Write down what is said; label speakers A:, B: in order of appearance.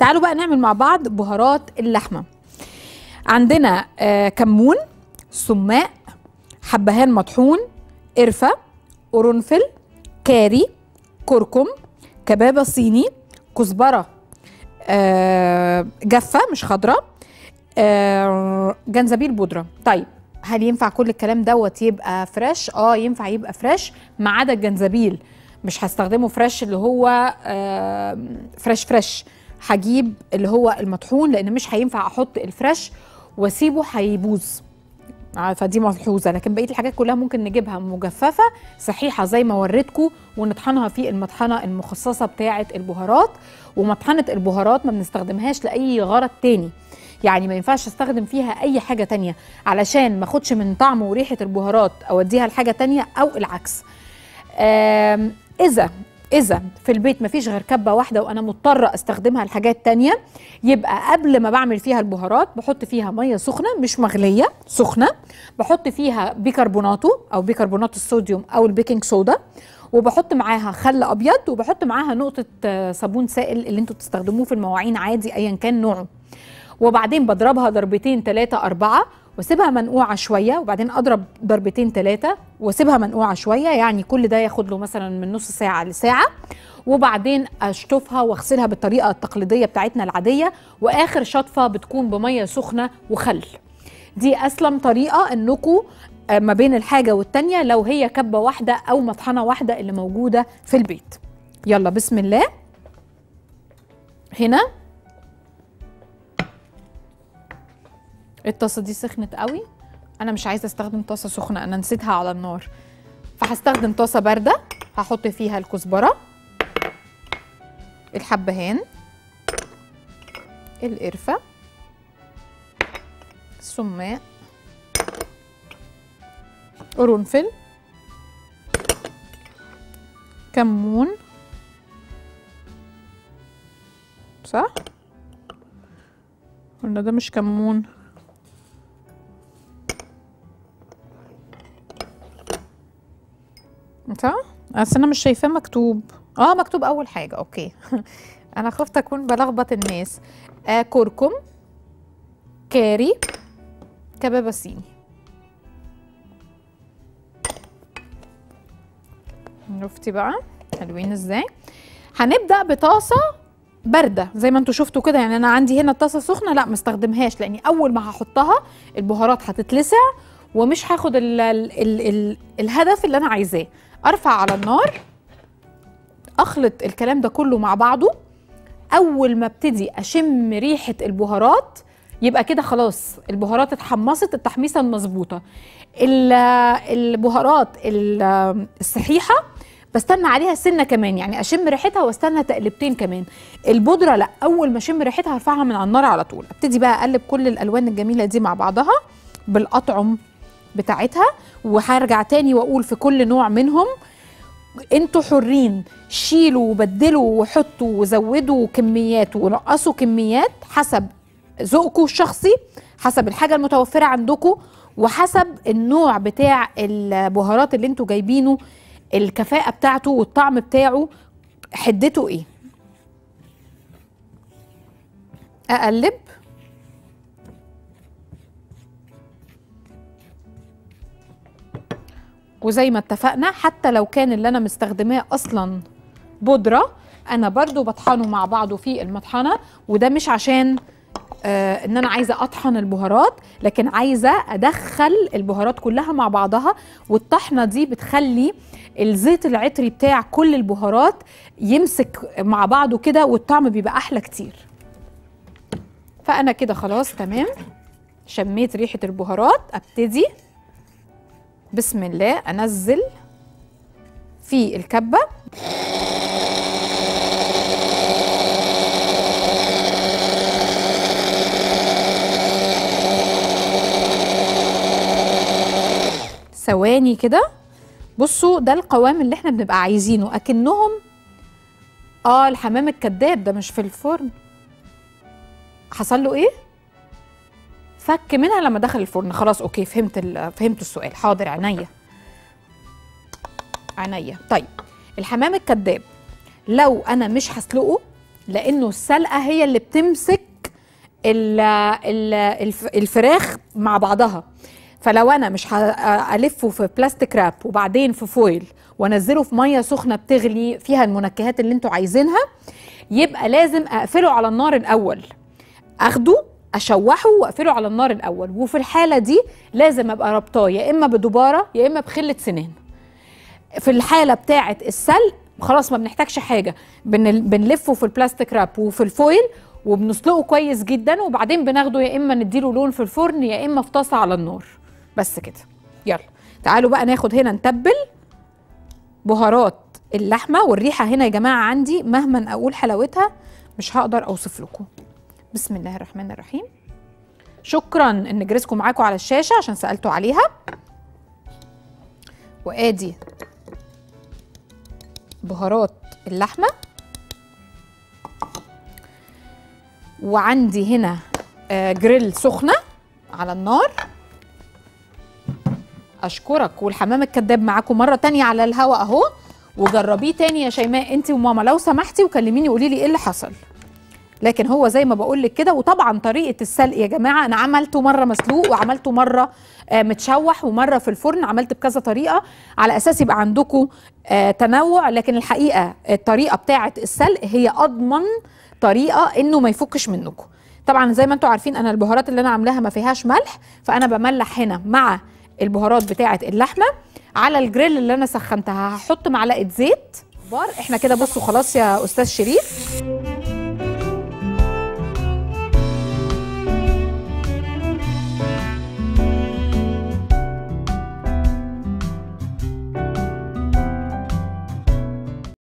A: تعالوا بقى نعمل مع بعض بهارات اللحمه عندنا آه كمون سماق حبهان مطحون قرفه قرنفل كاري كركم كبابه صيني كزبره آه جافه مش خضراء آه جنزبيل بودره طيب هل ينفع كل الكلام دوت يبقى فريش اه ينفع يبقى فريش ما عدا الجنزبيل مش هستخدمه فريش اللي هو آه فريش فريش هجيب اللي هو المطحون لان مش هينفع احط الفريش واسيبه هيبوظ آه، فدي ملحوظه لكن بقيه الحاجات كلها ممكن نجيبها مجففه صحيحه زي ما وريتكم ونطحنها في المطحنه المخصصه بتاعه البهارات ومطحنه البهارات ما بنستخدمهاش لاي غرض تاني يعني ما ينفعش استخدم فيها اي حاجه تانية علشان ما اخدش من طعم وريحه البهارات اوديها لحاجه تانية او العكس آم، اذا اذا في البيت مفيش غير كبه واحده وانا مضطره استخدمها لحاجات تانية يبقى قبل ما بعمل فيها البهارات بحط فيها ميه سخنه مش مغليه سخنه بحط فيها بيكربوناتو او بيكربونات الصوديوم او البيكنج صودا وبحط معاها خل ابيض وبحط معاها نقطه آه، صابون سائل اللي انتوا بتستخدموه في المواعين عادي ايا كان نوعه وبعدين بضربها ضربتين ثلاثة أربعة واسيبها منقوعة شوية وبعدين أضرب ضربتين ثلاثة واسيبها منقوعة شوية يعني كل ده ياخد له مثلا من نص ساعة لساعة وبعدين أشطفها واغسلها بالطريقة التقليدية بتاعتنا العادية وآخر شطفة بتكون بمية سخنة وخل دي أسلم طريقة إنكم آه، ما بين الحاجة والتانية لو هي كبة واحدة أو مطحنة واحدة اللي موجودة في البيت يلا بسم الله هنا الطاسه دي سخنت قوي انا مش عايزه استخدم طاسه سخنه انا نسيتها على النار فهستخدم طاسه بارده هحط فيها الكزبره الحبهان القرفه السماق قرنفل كمون صح ولا ده مش كمون صح اصل انا مش شايفاه مكتوب اه مكتوب اول حاجه اوكي انا خفت اكون بلخبط الناس آه كركم كاري كبابه صيني شفتي بقى حلوين ازاي هنبدا بطاسه بارده زي ما انتوا شفتوا كده يعني انا عندي هنا الطاسه سخنه لا ما استخدمهاش لاني اول ما هحطها البهارات هتتلسع ومش هاخد ال ال ال ال الهدف اللي انا عايزاه ارفع على النار اخلط الكلام ده كله مع بعضه اول ما ابتدي اشم ريحه البهارات يبقى كده خلاص البهارات اتحمصت التحميصه المظبوطه ال- البهارات ال- الصحيحه بستنى عليها سنه كمان يعني اشم ريحتها واستنى تقلبتين كمان البودره لا اول ما اشم ريحتها هرفعها من على النار على طول ابتدي بقى اقلب كل الالوان الجميله دي مع بعضها بالاطعم بتاعتها وهرجع تاني واقول في كل نوع منهم انتوا حرين شيلوا وبدلوا وحطوا وزودوا كميات ونقصوا كميات حسب ذوقكم الشخصي حسب الحاجه المتوفره عندكم وحسب النوع بتاع البهارات اللي انتوا جايبينه الكفاءه بتاعته والطعم بتاعه حدته ايه اقلب وزي ما اتفقنا حتى لو كان اللي انا مستخدماه اصلا بودره انا برضو بطحنه مع بعضه في المطحنه وده مش عشان آه ان انا عايزه اطحن البهارات لكن عايزه ادخل البهارات كلها مع بعضها والطحنه دي بتخلي الزيت العطري بتاع كل البهارات يمسك مع بعضه كده والطعم بيبقى احلى كتير فانا كده خلاص تمام شميت ريحه البهارات ابتدي بسم الله انزل في الكبه ثواني كده بصوا ده القوام اللي احنا بنبقى عايزينه اكنهم اه الحمام الكذاب ده مش في الفرن حصل له ايه فك منها لما دخل الفرن خلاص اوكي فهمت ال- فهمت السؤال حاضر عينيا عينيا طيب الحمام الكذاب لو انا مش هسلقه لانه السلقه هي اللي بتمسك ال ال الف- الفراخ مع بعضها فلو انا مش هالفه في بلاستيك راب وبعدين في فويل وانزله في ميه سخنه بتغلي فيها المنكهات اللي انتوا عايزينها يبقى لازم اقفله على النار الاول اخده اشوحه واقفله على النار الاول وفي الحاله دي لازم ابقى ربطاه يا اما بدباره يا اما بخله سنان في الحاله بتاعه السلق خلاص ما بنحتاجش حاجه بن... بنلفه في البلاستيك راب وفي الفويل وبنسلقه كويس جدا وبعدين بناخده يا اما نديله لون في الفرن يا اما في طاسه على النار بس كده يلا تعالوا بقى ناخد هنا نتبل بهارات اللحمه والريحه هنا يا جماعه عندي مهما اقول حلاوتها مش هقدر اوصف لكم بسم الله الرحمن الرحيم شكرا ان جريسكم معاكم على الشاشه عشان سالتوا عليها وادي بهارات اللحمه وعندي هنا آه، جريل سخنه على النار اشكرك والحمام الكداب معاكم مره تانية على الهوا اهو وجربيه تاني يا شيماء انت وماما لو سمحتي وكلميني قولي لي ايه اللي حصل لكن هو زي ما بقول لك كده وطبعا طريقه السلق يا جماعه انا عملته مره مسلوق وعملته مره آه، متشوح ومره في الفرن عملت بكذا طريقه على اساس يبقى عندكم آه، تنوع لكن الحقيقه الطريقه بتاعه السلق هي اضمن طريقه انه ما يفكش منكم طبعا زي ما انتم عارفين انا البهارات اللي انا عاملاها ما فيهاش ملح فانا بملح هنا مع البهارات بتاعه اللحمه على الجريل اللي انا سخنتها هحط معلقه زيت بار احنا كده بصوا خلاص يا استاذ شريف